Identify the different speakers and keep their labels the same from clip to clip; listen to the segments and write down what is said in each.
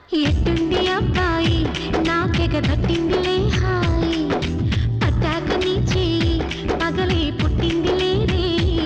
Speaker 1: ఎట్టుంది అబ్బాయి నాకెగ దట్టిందిలే హాయి పట్టాక నీ చేయి పగలే పుట్టిందిలే రే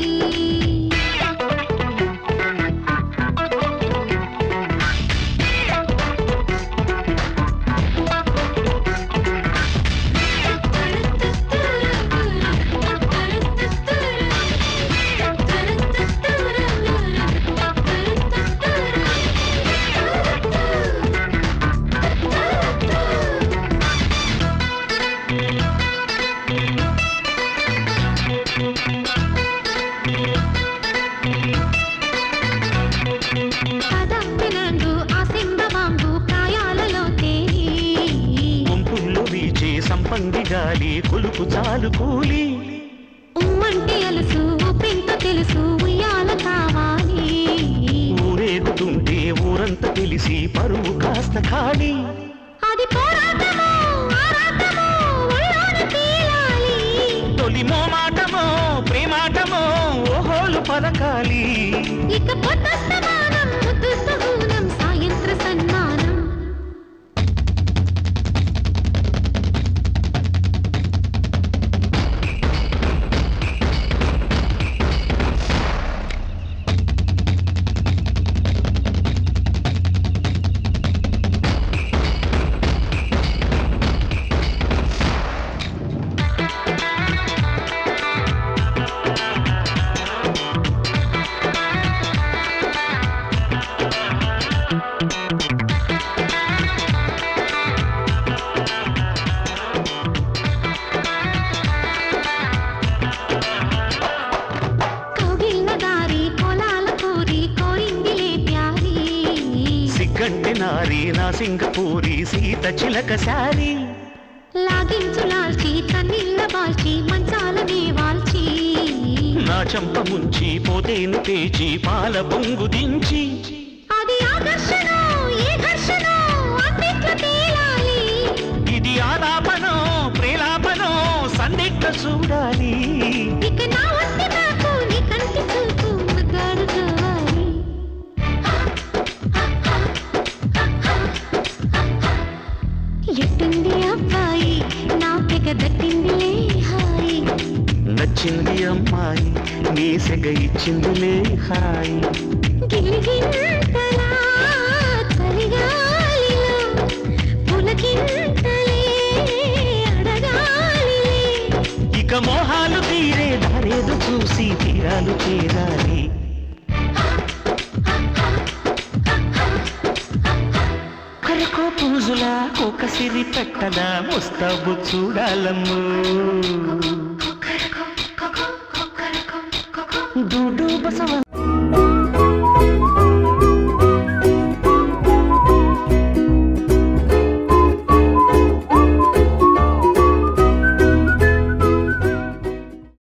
Speaker 1: పదమ్మినందు ఆ సింహవాంగు ప్రాయాలలో తేలి
Speaker 2: గుంపుల్లో వీచే సంపంగి గాలి కొలుపు చాలు కూలి
Speaker 1: ఉమ్మంటే అలుసు ఊపింత తెలుసు ఉయ్యాల కావాలి
Speaker 2: ఊరేగుతుంటే ఊరంతా తెలిసి పరువు కాస్త ఖాళీ
Speaker 1: అది పోరాటమో ఆరాటమో ఒళ్ళోన తేలాలి
Speaker 2: తొలి మోమాటమో ప్రేమాటమో ఓహోలు పలకాలి
Speaker 1: ఇక పొద్దు సమానం ముద్దు సహూనం సాయంత్ర సన్మానం కౌగిళ్ళ దారి పొలాల కోరి కోరిందిలే ప్యారీ
Speaker 2: సిగ్గంటి నారి నా సింగపూరి సీత చిలక సారి
Speaker 1: లాగించు లాల్చి కన్నీళ్ళ బాల్చి మంచాలనే వాల్చి
Speaker 2: నా చంప ముంచి పోతేను పేచి పాల పొంగు దించి
Speaker 1: అది ఆకర్షణ ఏ ఘర్షణ అన్నిట్లో తేలాలి
Speaker 2: ఇది ఆలాపనో ప్రేలాపనో సందిగ్ధ చూడాలి
Speaker 1: ఇక నా వస్తే నాకు నీ కంటి చూపు ముద్దాడు కావాలి ఎట్టుంది అబ్బాయి నాకెగ దట్టిందిలే హాయి
Speaker 2: నచ్చింది అమ్మాయి నీ సెగ ఇచ్చిందిలే హాయ్
Speaker 1: గిలిగింతలా చలిగాలిలో పులకింతలే అడగాలిలే
Speaker 2: ఇక మోహాలు తీరే దారేదు చూసి తీరాలు చేరాలి కరకో పూజులా ఒక సిరి పెట్టదా ముస్తాబు చూడాలమ్ము
Speaker 1: కొకరకో, కొకో, కొకరకో, కొకో.
Speaker 2: డూడు బసవ